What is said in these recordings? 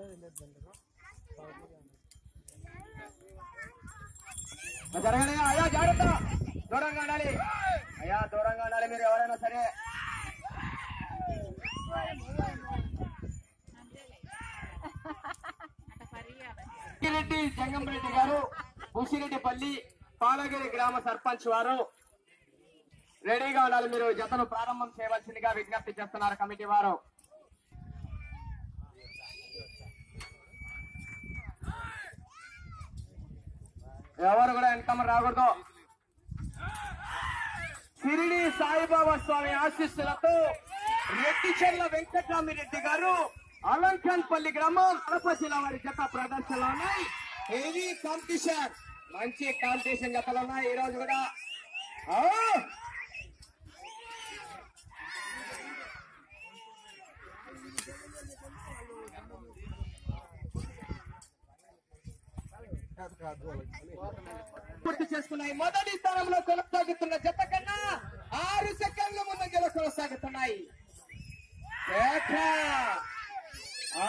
జరగండి అయ్యా జాగ్రత్త దూరంగా ఉండాలి అయ్యా దూరంగా ఉండాలి మీరు ఎవరైనా సరే బుషిరెడ్డి జంగంరెడ్డి గారు బుషిరెడ్డిపల్లి పాలగిరి గ్రామ సర్పంచ్ వారు రెడీగా ఉండాలి మీరు జతను ప్రారంభం చేయవలసిందిగా విజ్ఞప్తి చేస్తున్నారు కమిటీ వారు ఎవరు కూడా వెనకమ్మ రాకూడదు సిరిడి సాయిబాబా స్వామి ఆశీస్సులతో రెడ్డిచెర్ల వెంకటరామిరెడ్డి గారు అలంకాన్పల్లి గ్రామం కడప జిల్లా వారి జత ప్రదర్శనలు ఉన్నాయి హెవీ కాంపిటీషన్ మంచి కాంపిటీషన్ జతలు ఉన్నాయి ఈ రోజు కూడా ఆ! పూర్తి చేసుకున్నాయి మొదటి స్థానంలో కొనసాగుతున్న జత కన్నా ఆరు సెకండ్ల ముందంజలో కొనసాగుతున్నాయి ఏక! ఆ!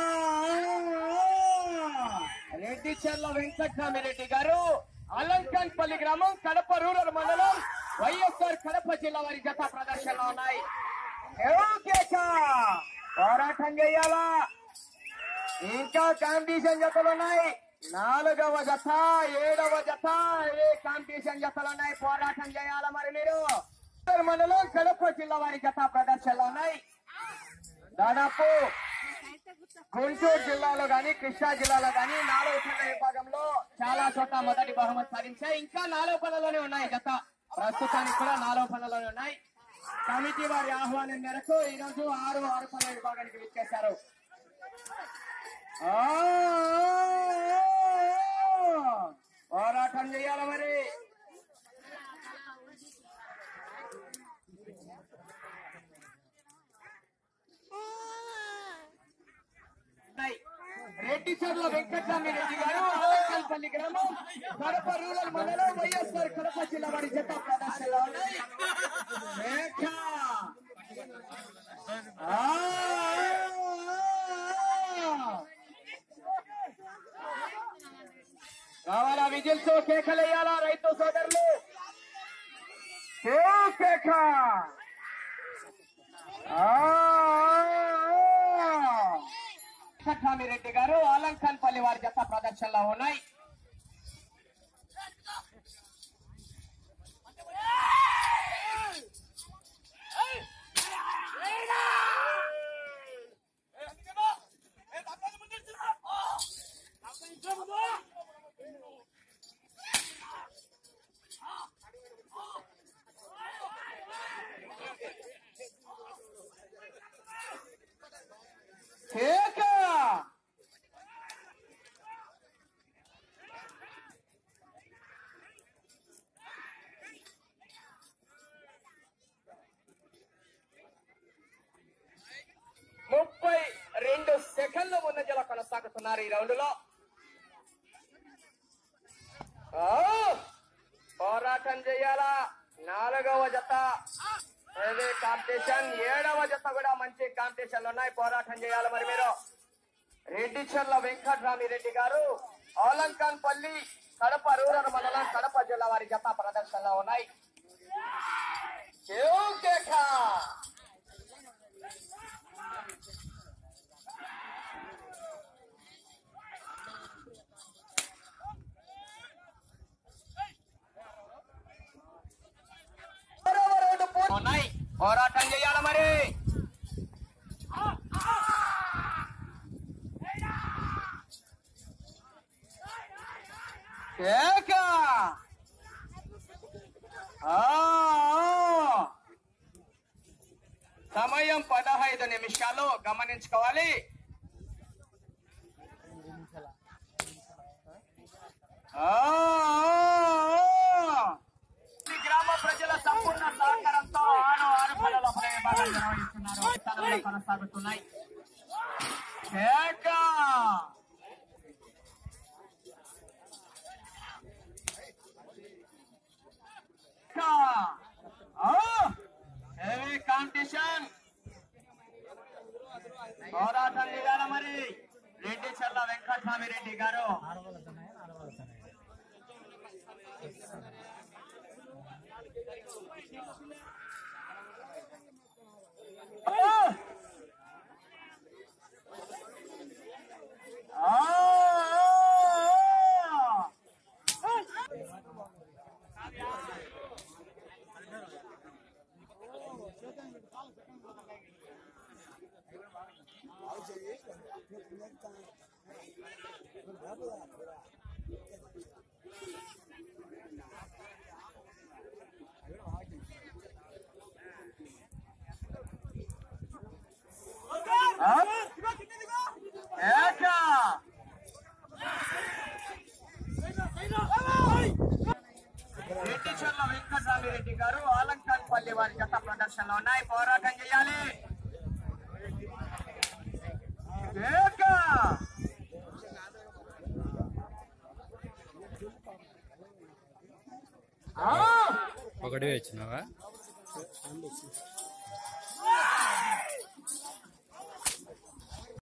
రెడ్డి చెర్ల వెంకటరామిరెడ్డి గారు అలంకాన్పల్లి గ్రామం కడప రూరల్ మండలం వైఎస్ఆర్ కడప జిల్లా వారి జత ప్రదర్శనలో ఉన్నాయి ఏకేక! పోరాటం చేయాలా ఇంకా కాంపిటీషన్ జతలు ఉన్నాయి నాలుగవ జత ఏడవ జత ఏ కాంపిటీషన్ జతలు ఉన్నాయి పోరాటం చేయాలా మరి మీరు మండలం కడప జిల్లా వారి జత ప్రదర్శనలు ఉన్నాయి దాదాపు గుంటూరు జిల్లాలో గాని కృష్ణా జిల్లాలో గాని నాలుగు పనుల విభాగంలో చాలా చోట్ల మొదటి బహుమతి సాధించాయి ఇంకా నాలుగు పనులలోనే ఉన్నాయి జత ప్రస్తుతానికి కూడా నాలుగు పనులలోనే ఉన్నాయి కమిటీ వారి ఆహ్వానం మేరకు ఈ రోజు ఆరు ఆరు పనుల విభాగానికి విచ్చేశారు ఆ! పోరాటం చేయాలి మరి ఉన్నాయి. రెడ్డి చర్ల వెంకటరామిరెడ్డి గారు ఆలకల్పల్లి గ్రామం కడప రూరల్ మండలం వైఎస్ఆర్ కడప జిల్లా వారి జత ప్రదర్శనలో ఉన్నాయి మేఘ. ఆ! కావాలా విజిల్స్ కేకలేయాలా రైతు సోదరులు కేవ్ కేక రెడ్డి గారు ఆలంకాన్పల్లి వారి జత ప్రదర్శనలో ఉన్నాయి కేక ముప్పై రెండు సెకండ్ల ముందంజలో కొనసాగుతున్నారు ఈ రౌండ్ లో ఆ! పోరాటం చేయాలా నాలుగవ జత అదే కాంపిటీషన్ ఏడవ జత కూడా మంచి కాంపిటీషన్ లో ఉన్నాయి పోరాటం చేయాలి మరి మీరు రెడ్డి చెర్ల వెంకటరామిరెడ్డి గారు ఆలంకాన్పల్లి కడప రూరల్ మండలం కడప జిల్లా వారి జత ప్రదర్శనలో ఉన్నాయి కేవ్ కేక. మరో రౌండ్ పూర్తి- ఉన్నాయి పోరాటం చేయాలి మరి కేక ఆ! సమయం పదహైదు నిమిషాలు గమనించుకోవాలి ఆ! ఈ గ్రామ ప్రజల సంపూర్ణ సహకారంతో ఆరు ఆరు పనుల ప్రయోగాలు నిర్వహిస్తున్నారు ఈ స్థలంలో కొనసాగుతున్నాయి కేక! హెవీ కాంపిటీషన్ పోరాటం చేయాల మరి రెడ్డి ఏక రెడ్డిచర్ల వెంకటరామిరెడ్డి గారు ఆలంకాన్పల్లి వారి జత ప్రదర్శనలో ఉన్నాయి పోరాటం చేయాలి ఏక ఆ! ఒకటి వచ్చినావా